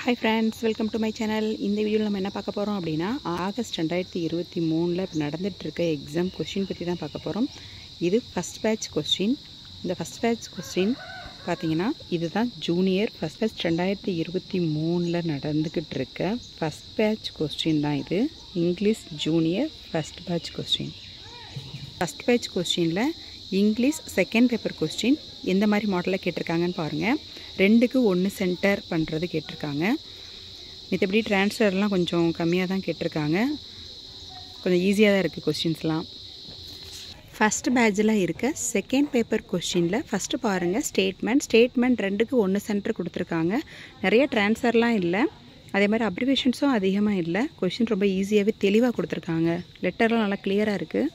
hi friends welcome to my channel இந்த வீடியோவில் நம்ம என்ன பார்க்க போகிறோம் அப்படின்னா ஆகஸ்ட் ரெண்டாயிரத்தி இருபத்தி மூணில் இப்போ நடந்துட்டு இருக்க எக்ஸாம் கொஸ்டின் பற்றி தான் பார்க்க போகிறோம் இது ஃபஸ்ட் பேட்ச் கொஸ்டின் இந்த ஃபஸ்ட் பேட்ச் கொஸ்டின் பார்த்தீங்கன்னா இதுதான் ஜூனியர் ஃபஸ்ட் பேட்ச் ரெண்டாயிரத்தி இருபத்தி மூணில் நடந்துக்கிட்டு இருக்க ஃபஸ்ட் பேட்ச் கொஸ்டின் தான் இது English junior first batch question first batch கொஸ்டினில் இங்கிலீஷ் செகண்ட் பேப்பர் கொஸ்டின் எந்த மாதிரி மாடலில் கேட்டிருக்காங்கன்னு பாருங்கள் ரெண்டுக்கு ஒன்று சென்டர் பண்ணுறது கேட்டிருக்காங்க மித்தபடி ட்ரான்ஸ்ஃபர்லாம் கொஞ்சம் கம்மியாக தான் கேட்டிருக்காங்க கொஞ்சம் ஈஸியாக தான் இருக்குது கொஸ்டின்ஸ்லாம் ஃபஸ்ட் பேட்சில் இருக்க செகண்ட் பேப்பர் கொஸ்டினில் ஃபஸ்ட்டு பாருங்கள் ஸ்டேட்மெண்ட் ஸ்டேட்மெண்ட் ரெண்டுக்கு ஒன்று சென்டர் கொடுத்துருக்காங்க நிறைய ட்ரான்ஸ்ஃபர்லாம் இல்லை அதே மாதிரி அப்ரிவேஷன்ஸும் அதிகமாக இல்லை கொஷின் ரொம்ப ஈஸியாகவே தெளிவாக கொடுத்துருக்காங்க லெட்டர்லாம் நல்லா கிளியராக இருக்குது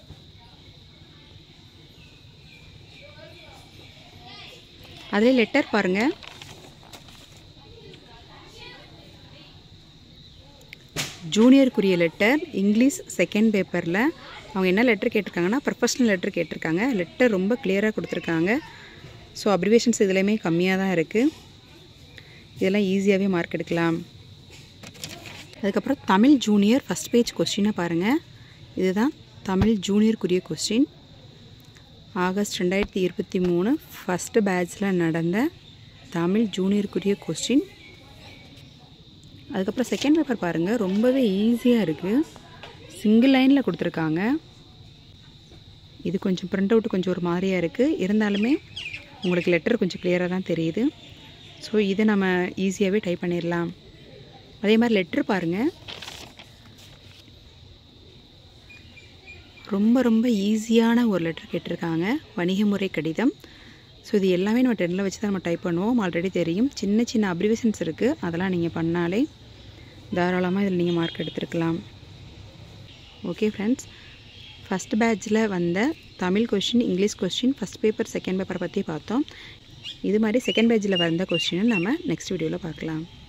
அதிலே லெட்டர் பாருங்கள் ஜூனியருக்குரிய லெட்டர் இங்கிலீஷ் செகண்ட் பேப்பரில் அவங்க என்ன லெட்டர் கேட்டிருக்காங்கன்னா ப்ரொஃபஷ்னல் லெட்டர் கேட்டிருக்காங்க லெட்டர் ரொம்ப கிளியராக கொடுத்துருக்காங்க ஸோ அப்ரிவேஷன்ஸ் இதுலேயுமே கம்மியாக தான் இருக்குது இதெல்லாம் ஈஸியாகவே மார்க் எடுக்கலாம் அதுக்கப்புறம் தமிழ் ஜூனியர் ஃபஸ்ட் பேஜ் கொஸ்டினை பாருங்கள் இதுதான் தமிழ் ஜூனியருக்குரிய கொஸ்டின் ஆகஸ்ட் ரெண்டாயிரத்தி இருபத்தி மூணு ஃபஸ்ட்டு பேட்சில் நடந்த தமிழ் ஜூனியருக்குரிய கொஸ்டின் அதுக்கப்புறம் செகண்ட் பேப்பர் பாருங்கள் ரொம்பவே ஈஸியாக இருக்குது சிங்கிள் லைனில் கொடுத்துருக்காங்க இது கொஞ்சம் ப்ரிண்ட் அவுட் கொஞ்சம் ஒரு மாதிரியாக இருக்குது இருந்தாலுமே உங்களுக்கு லெட்டர் கொஞ்சம் கிளியராக தான் தெரியுது ஸோ இதை நம்ம ஈஸியாகவே டைப் பண்ணிடலாம் அதே மாதிரி லெட்ரு பாருங்கள் ரொம்ப ரொம்ப ஈஸியான ஒரு லெட்டர் கேட்டிருக்காங்க வணிக முறை கடிதம் ஸோ இது எல்லாமே நம்ம டென்னில் வச்சு தான் நம்ம டைப் பண்ணுவோம் ஆல்ரெடி தெரியும் சின்ன சின்ன அப்ரிவேஷன்ஸ் இருக்குது அதெல்லாம் நீங்கள் பண்ணாலே தாராளமாக இதில் நீங்கள் மார்க் எடுத்துருக்கலாம் ஓகே ஃப்ரெண்ட்ஸ் ஃபஸ்ட் பேட்சில் வந்த Tamil question English question first paper second பேப்பரை பற்றி பார்த்தோம் இது மாதிரி செகண்ட் பேட்சில் வந்த கொஸ்டினை நம்ம நெக்ஸ்ட் வீடியோவில் பார்க்கலாம்